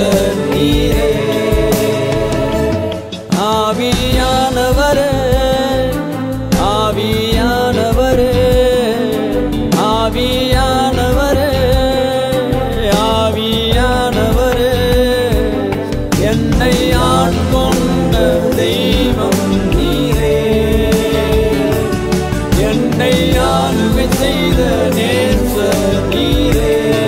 நேசர் நீரே ஆவியானவரே ஆவியானவரே ஆவியானவரே ஆவியானவரே என்னை ஆட்கொண்ட தெய்வம் நீரே என்னை ஆளுகை செய்த நேசர் நீரே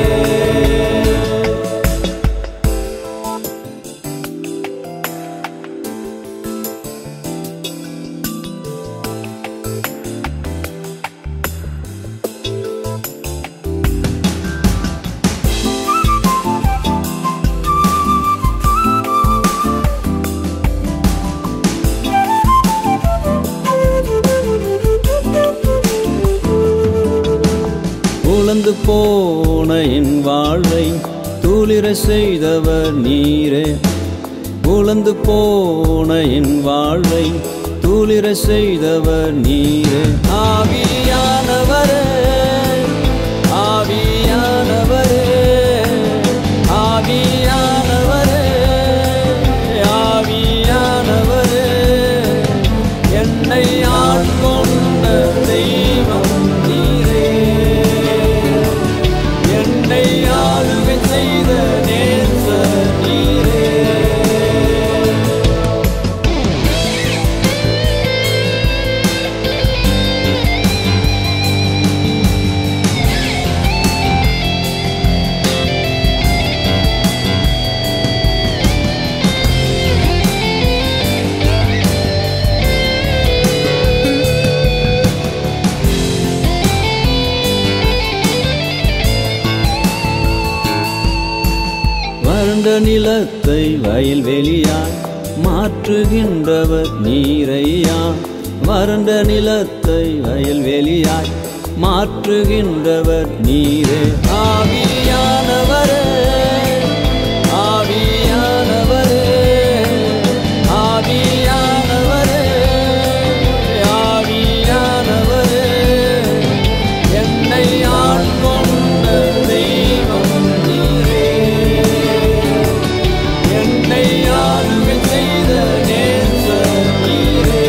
உழந்து போன என் வாழ்வை தூளிர செய்தவர் நீரே உழந்து போன என் வாழ்வை தூளிர செய்தவர் நீரே ஆவியானவரே ஆவியானவரே ஆவியானவரே ஆவியானவரே என்னை ஆட்கொண்ட தெய்வம் நீரே என்னை ஆளுகை செய்த நேசர் நீரே வறண்ட நிலத்தை வயல்வெளியாய் மாற்றுகின்றவர் நீரையா வறண்ட நிலத்தை வயல்வெளியாய் மாற்றுகின்றவர் நீரே ஆவியானவரே ஆவியானவரே ஆவியானவரே ஆவியானவரே என்னை ஆட்கொண்ட தெய்வம் நீரே என்னை ஆளுகை செய்த நேசர் நீரே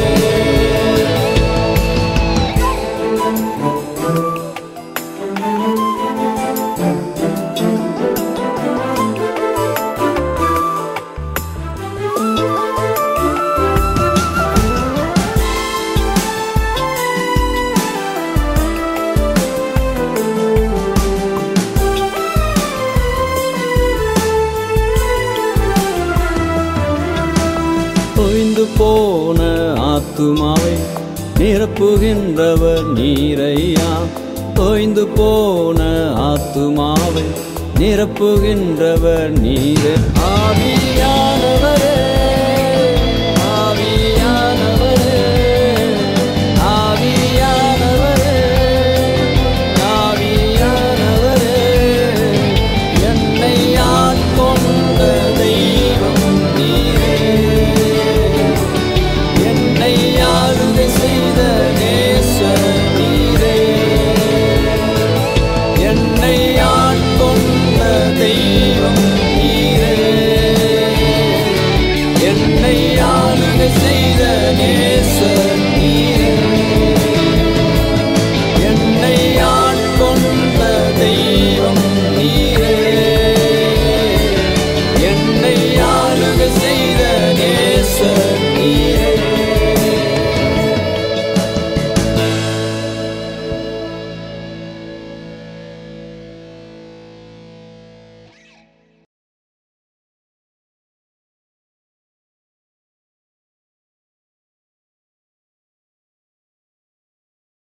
தொய்ந்து போன ஆத்துமாவை நிரப்புகின்றவர் நீரையா தொய்ந்து போன ஆத்துமாவை நிரப்புகின்றவர் நீரே ஆவியானவர்